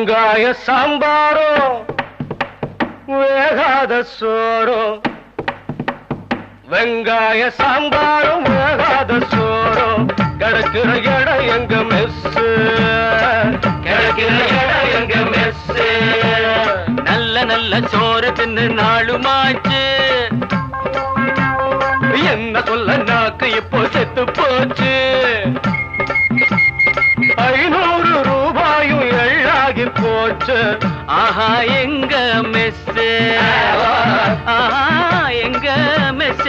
வெங்காய சாம்பாரும் வேகாத சோறும் வெங்காய சாம்பாரும் வேகாத சோறும் கிடக்கிற இடம் எங்க மெஸ் கிடக்கிற இடம் எங்க மெஸ் நல்ல நல்ல சோறு தின்னு நாளுமாச்சு என்ன சொல்ல நாக்கு இப்போ செத்து போச்சு ஐநூறு ரூபாயும் எள்ளாகி போச்சு ஆஹா எங்க மெஸ் ஆஹா எங்க மெஸ்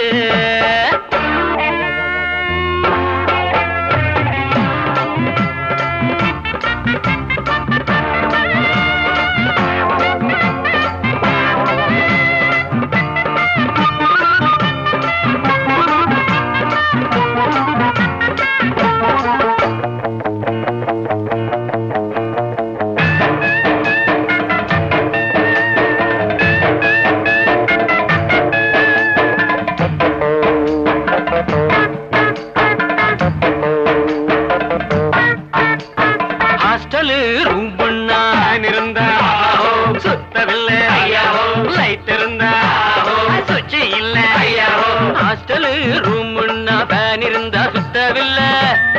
ஹாஸ்டலு ரூம் பண்ணா இருந்த சுத்தவில்லை ஐயாவோ. லைட் இருந்தா சுவிட்ச் இல்ல ஐயாவோ. ஹாஸ்டலு ரூம் ஃபேன் இருந்தா சுத்தவில்லை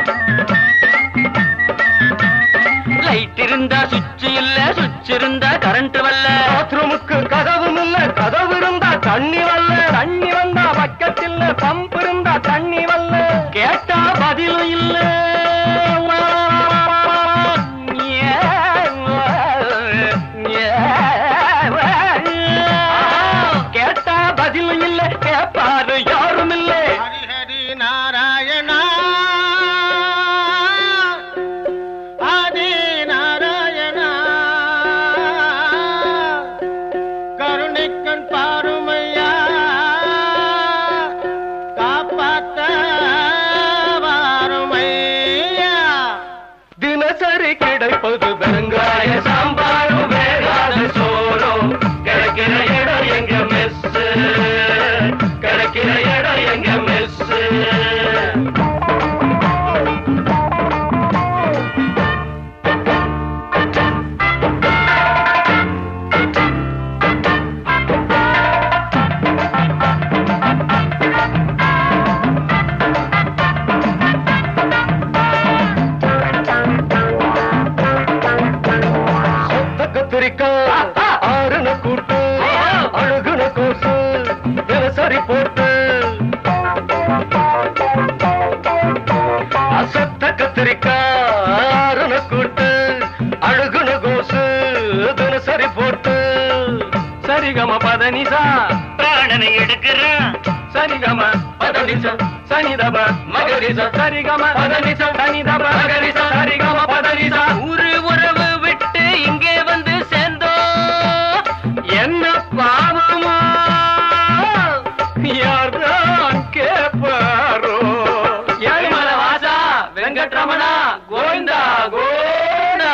லைட் இருந்தா சுவிட்ச் இல்ல சுவிட்ச் இருந்தா கரண்ட் வரல பாத்ரூமுக்கு கதவும் இல்ல கதவு இருந்தா தண்ணி வரல தண்ணி வந்தா பக்கத்தில் பம்ப் இருந்தா தண்ணி வரல கேட்டா பதிலும் இல்ல கேட்டா பதிலும் இல்ல கேப்பாரு யாரும் இல்ல ஹரிஹரி நாராயணா ஆதி நாராயணா கருணைக்கண் பாருமையா காப்பாத்த வாருமையா தினசரி கிடைப்பது வெங்காய சாம்பாரும் வேகாத சோறும் கிடைக்கிற இடம் எங்க மெஸ் கிடைக்கிற இடம் எங்க மெஸ் சொத்த கத்திரிக்காய் ஆறுன கூட்டு அழுகுன கோசு தினசரி போட்டு அசத்த கத்திரிக்காய் ஆறுன கூட்டு அழுகுன கோசு தினசரி போட்டு சரிகம பதனிசா பிராணனை எடுக்கிறான் சரிகம பதனிச சனிதப மகரிச சரிகம பதனிச சனிதப மகரிச சரிகம பதனிசா ஊரு உறவு விட்டு இங்கே வந்து சேர்ந்தோம் என்ன பாவமா யார்தான் கேப்பாரோ ஏழுமலை வாசா வெங்கட்ரமணா கோவிந்தா கோவிந்தா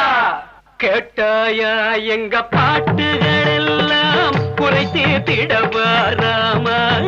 கேட்டாயா எங்க பாட்டுகள் எல்லாம் குறை தீர்த்திடவா ராமா